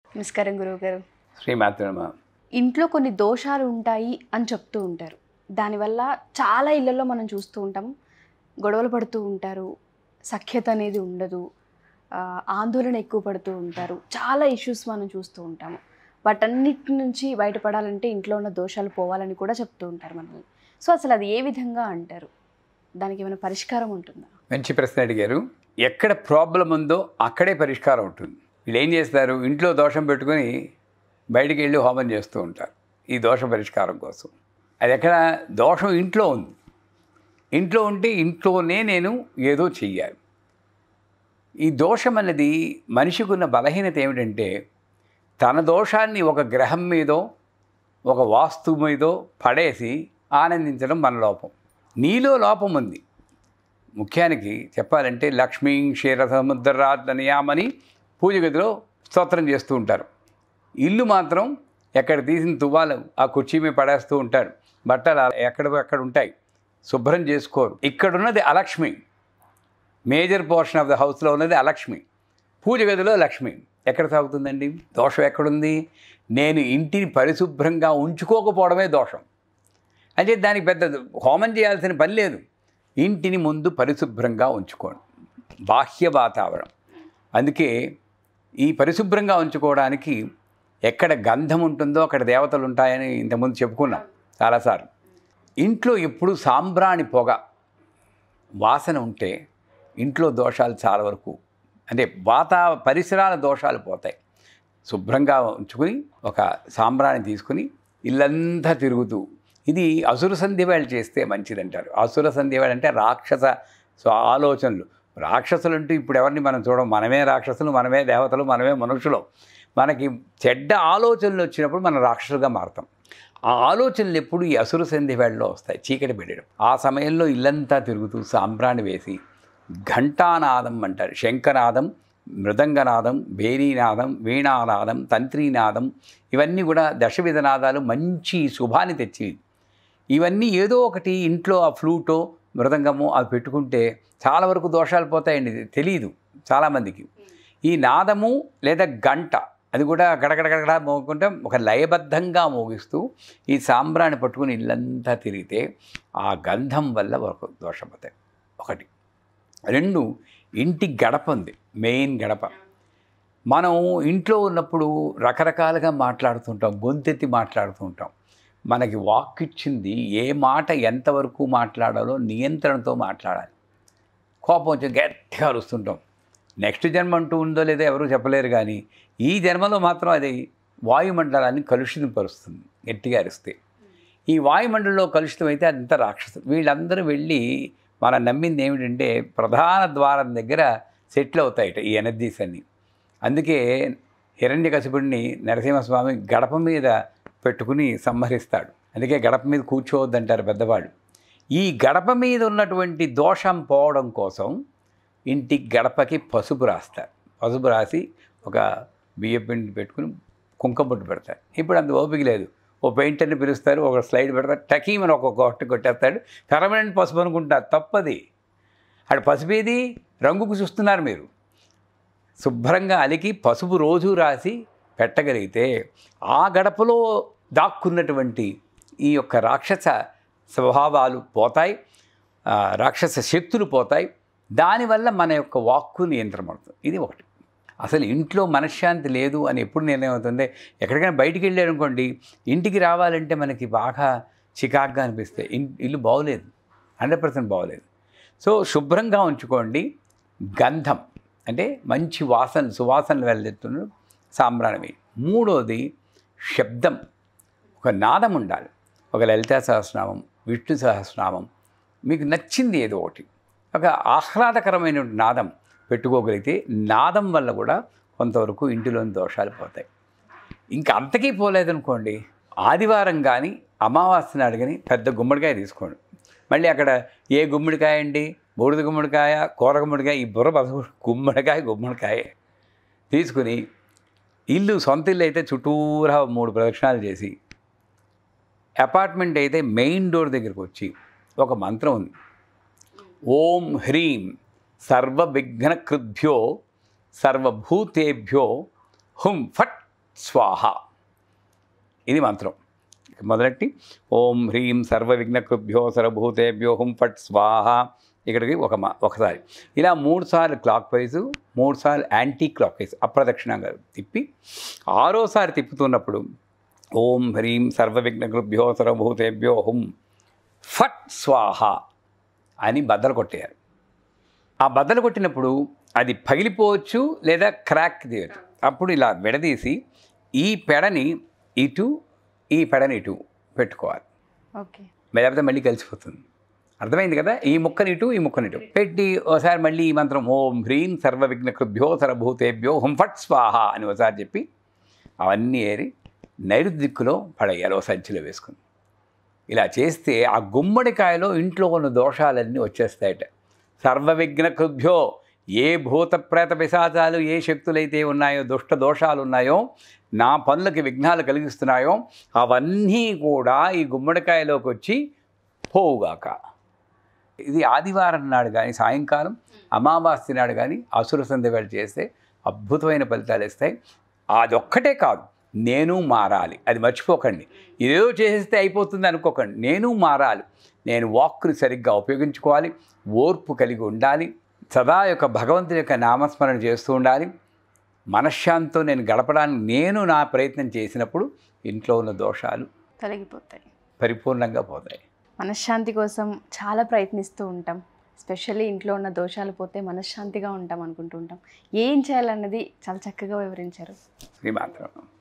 నమస్కారం గురువు గారు శ్రీమాత్రమ ఇంట్లో కొన్ని దోషాలు ఉంటాయి అని చెప్తూ ఉంటారు దానివల్ల చాలా ఇళ్లలో మనం చూస్తూ ఉంటాం గొడవలు పడుతూ ఉంటారు సఖ్యత అనేది ఉండదు ఆ, ఆందోళన ఎక్కువ పడుతూ ఉంటారు చాలా ఇష్యూస్ మనం చూస్తూ ఉంటాము వాటన్నిటి నుంచి బయటపడాలంటే ఇంట్లో ఉన్న దోషాలు పోవాలని కూడా చెప్తూ ఉంటారు మనల్ని సో అసలు అది ఏ విధంగా అంటారు దానికి ఏమైనా పరిష్కారం ఉంటుందా మంచి ప్రశ్న అడిగారు ఎక్కడ ప్రాబ్లం ఉందో అక్కడే పరిష్కారం ఉంటుంది వీళ్ళు ఏం చేస్తారు ఇంట్లో దోషం పెట్టుకొని బయటికి వెళ్ళి హోమం చేస్తూ ఉంటారు ఈ దోష పరిష్కారం కోసం అది ఎక్కడ దోషం ఇంట్లో ఉంది ఇంట్లో ఉంటే ఇంట్లోనే నేను ఏదో చెయ్యాలి ఈ దోషం అన్నది మనిషికి ఉన్న బలహీనత ఏమిటంటే తన దోషాన్ని ఒక గ్రహం మీదో ఒక వాస్తువు మీదో పడేసి ఆనందించడం మన లోపం నీలో లోపం ఉంది ముఖ్యానికి చెప్పాలంటే లక్ష్మీ క్షీర సముద్రరాధనయామని పూజ గదిలో స్తోత్రం చేస్తూ ఉంటారు ఇల్లు మాత్రం ఎక్కడ తీసిన తువ్వాలు ఆ కుర్చీ మీద పడేస్తూ ఉంటారు బట్టలు ఎక్కడ ఎక్కడ ఉంటాయి శుభ్రం చేసుకోరు ఇక్కడ ఉన్నది Alakshmi major portion of the హౌస్లో ఉన్నది అలక్ష్మి పూజ గదిలో లక్ష్మి ఎక్కడ సాగుతుందండి దోషం ఎక్కడుంది నేను ఇంటిని పరిశుభ్రంగా ఉంచుకోకపోవడమే దోషం అంటే దానికి పెద్ద హోమం చేయాల్సిన పని లేదు ఇంటిని ముందు పరిశుభ్రంగా ఉంచుకోండి బాహ్య వాతావరణం అందుకే ఈ పరిశుభ్రంగా ఉంచుకోవడానికి ఎక్కడ గంధం ఉంటుందో అక్కడ దేవతలు ఉంటాయని ఇంతకుముందు చెప్పుకున్నాం చాలాసార్లు ఇంట్లో ఎప్పుడు సాంబ్రాణి పొగ వాసన ఉంటే ఇంట్లో దోషాలు చాలా వరకు అంటే వాతా పరిసరాల దోషాలు పోతాయి శుభ్రంగా ఉంచుకుని ఒక సాంబ్రాణి తీసుకుని ఇల్లంతా తిరుగుతూ ఇది అసుర సంధ్యవేళ చేస్తే మంచిదంటారు అసుర సంధ్యవేళ అంటే రాక్షస సో ఆలోచనలు రాక్షసులు అంటూ ఇప్పుడు ఎవరిని మనం చూడం మనమే రాక్షసులు మనమే దేవతలు మనమే మనుషులు మనకి చెడ్డ ఆలోచనలు వచ్చినప్పుడు మనం రాక్షసులుగా మారుతాం ఆ ఆలోచనలు ఎప్పుడు ఈ అసుర సంధ్య వేళలో వస్తాయి చీకటి పెట్టడం ఆ సమయంలో ఇల్లంతా తిరుగుతూ సాంబ్రాణి వేసి ఘంటానాదం అంటారు శంఖనాదం మృదంగనాదం బేరీనాదం వీణానాదం తంత్రీనాదం ఇవన్నీ కూడా దశవిధ నాదాలు మంచి శుభాన్ని తెచ్చి ఇవన్నీ ఏదో ఒకటి ఇంట్లో ఆ ఫ్లూటో మృదంగమో అవి పెట్టుకుంటే చాలా వరకు దోషాలు పోతాయండి ఇది తెలియదు చాలామందికి ఈ నాదము లేదా గంట అది కూడా గడగడగడ మోగుకుంటే ఒక లయబద్ధంగా మోగిస్తూ ఈ సాంబ్రాన్ని పట్టుకుని ఇల్లంతా తిరిగితే ఆ గంధం వల్ల ఒక దోషం పోతాయి ఒకటి రెండు ఇంటి గడప ఉంది మెయిన్ గడప మనం ఇంట్లో ఉన్నప్పుడు రకరకాలుగా మాట్లాడుతుంటాం గొంతెత్తి మాట్లాడుతూ ఉంటాం మనకి వాక్ ఇచ్చింది ఏ మాట ఎంతవరకు మాట్లాడాలో నియంత్రణతో మాట్లాడాలి కోపం వచ్చి గట్టిగా అరుస్తుంటాం నెక్స్ట్ జన్మ అంటూ ఉందో లేదో ఎవరూ చెప్పలేరు కానీ ఈ జన్మలో మాత్రం అది వాయుమండలాన్ని కలుషితపరుస్తుంది గట్టిగా అరిస్తే ఈ వాయుమండలంలో కలుషితం అయితే అదంతా రాక్షసులు వీళ్ళందరూ వెళ్ళి మనం నమ్మింది ఏమిటంటే ప్రధాన ద్వారం దగ్గర సెటిల్ అవుతాయట ఈ ఎనర్జీస్ అన్నీ అందుకే హిరణ్యకశిపుడిని నరసింహస్వామి గడప మీద పెట్టుకుని సంహరిస్తాడు అందుకే గడప మీద కూర్చోవద్దంటారు పెద్దవాళ్ళు ఈ గడప మీద ఉన్నటువంటి దోషం పోవడం కోసం ఇంటి గడపకి పసుపు రాస్తారు పసుపు రాసి ఒక బియ్య పిండి పెట్టుకుని కుంకుమ బొట్టు పెడతారు ఇప్పుడు అంత ఓపిక లేదు ఓ పెయింటర్ని పిలుస్తారు ఒక స్లైడ్ పెడతారు టకీమని ఒక గొట్ట కొట్టేస్తాడు పెర్మనెంట్ పసుపు అనుకుంటారు తప్పది అక్కడ పసుపు ఏది రంగుకు చూస్తున్నారు మీరు శుభ్రంగా అలికి పసుపు రోజు రాసి పెట్టగలిగితే ఆ గడపలో దాక్కున్నటువంటి ఈ యొక్క రాక్షస స్వభావాలు పోతాయి ఆ, రాక్షస శక్తులు పోతాయి దానివల్ల మన యొక్క వాక్కు నియంత్రణ ఇది ఒకటి అసలు ఇంట్లో మనశ్శాంతి లేదు అని ఎప్పుడు నిర్ణయం అవుతుంది ఎక్కడికైనా బయటికి వెళ్ళారు అనుకోండి ఇంటికి రావాలంటే మనకి బాగా చికాగ్గా అనిపిస్తే ఇన్ ఇల్లు బాగోలేదు హండ్రెడ్ పర్సెంట్ బాగోలేదు సో శుభ్రంగా ఉంచుకోండి గంధం అంటే మంచి వాసన సువాసనలు వెళ్ళెత్తున్న సాంబ్రాణి మూడోది శబ్దం ఒక నాదం ఉండాలి ఒక లలితా సహస్రనామం విష్ణు సహస్రనామం మీకు నచ్చింది ఏదో ఒకటి ఒక ఆహ్లాదకరమైన నాదం పెట్టుకోగలిగితే నాదం వల్ల కూడా కొంతవరకు ఇంటిలోని దోషాలు పోతాయి ఇంకా అంతకీ పోలేదనుకోండి ఆదివారం కానీ అమావాస్య నాడు కానీ పెద్ద గుమ్మడికాయ తీసుకోండి మళ్ళీ అక్కడ ఏ గుమ్మడికాయ అండి బూడిద గుమ్మడికాయ కూర గుమ్మడికాయ ఈ బుర్ర పసుపు గుమ్మడికాయ గుమ్మడికాయ తీసుకుని ఇల్లు సొంత ఇల్లు అయితే చుట్టూరా మూడు ప్రదక్షిణాలు చేసి అపార్ట్మెంట్ అయితే మెయిన్ డోర్ దగ్గరికి వచ్చి ఒక మంత్రం ఉంది ఓం హ్రీం సర్వ విఘ్నకృద్భ్యో సర్వభూతేభ్యో హుం ఫట్ స్వాహ ఇది మంత్రం మొదలెట్టి ఓం హ్రీం సర్వ విఘ్నకృభ్యో సర్వభూతేభ్యో హుం ఫట్ స్వాహ ఇక్కడికి ఒక మా ఒకసారి ఇలా మూడు సార్లు క్లాక్ వైజు మూడు సార్లు యాంటీ క్లాక్ వైజ్ అప్రదక్షిణంగా తిప్పి ఆరోసారి తిప్పుతున్నప్పుడు ఓం హ్రీం సర్వ విఘ్నకృభ్యో సర్వభూతేభ్యో హుం ఫట్ స్వాహ అని బద్దలు కొట్టేయారు ఆ బద్దలు కొట్టినప్పుడు అది పగిలిపోవచ్చు లేదా క్రాక్ తీయచ్చు అప్పుడు ఇలా విడదీసి ఈ పెడని ఇటు ఈ పెడని ఇటు పెట్టుకోవాలి ఓకే లేకపోతే మళ్ళీ కలిసిపోతుంది అర్థమైంది కదా ఈ ముక్కని ఇటు ఈ ముక్కని ఇటు పెట్టి ఒకసారి మళ్ళీ ఈ మంత్రం ఓం హ్రీం సర్వ విఘ్నకృభ్యో సర్వభూతేభ్యో హుం ఫట్ స్వాహ అని ఒకసారి చెప్పి అవన్నీ ఏరి నైరుతి దిక్కులో పడేయాలి ఓ సంచిలో వేసుకుని ఇలా చేస్తే ఆ గుమ్మడికాయలో ఇంట్లో ఉన్న దోషాలన్నీ వచ్చేస్తాయట సర్వ విఘ్నకృభ్యో ఏ భూత ప్రేత పిశాచాలు ఏ శక్తులైతే ఉన్నాయో దుష్ట దోషాలు ఉన్నాయో నా పనులకి విఘ్నాలు కలిగిస్తున్నాయో అవన్నీ కూడా ఈ గుమ్మడికాయలోకి వచ్చి పోవుగాక ఇది ఆదివారం నాడు కానీ సాయంకాలం అమావాస్య నాడు కానీ అసుర సంధ్య వేళ చేస్తే అద్భుతమైన ఫలితాలు ఇస్తాయి అదొక్కటే కాదు నేను మారాలి అది మర్చిపోకండి ఇదేదో చేసేస్తే అయిపోతుంది అనుకోకండి నేను మారాలి నేను వాక్కుని సరిగ్గా ఉపయోగించుకోవాలి ఓర్పు కలిగి ఉండాలి సదా యొక్క భగవంతుని యొక్క నామస్మరణ చేస్తూ ఉండాలి మనశ్శాంతితో నేను గడపడానికి నేను నా ప్రయత్నం చేసినప్పుడు ఇంట్లో ఉన్న దోషాలు తొలగిపోతాయి పరిపూర్ణంగా పోతాయి మనశ్శాంతి కోసం చాలా ప్రయత్నిస్తూ ఉంటాం స్పెషల్లీ ఇంట్లో ఉన్న దోషాలు పోతే మనశ్శాంతిగా ఉంటాం అనుకుంటూ ఉంటాం ఏం చేయాలన్నది చాలా చక్కగా వివరించారు శ్రీమాత్రం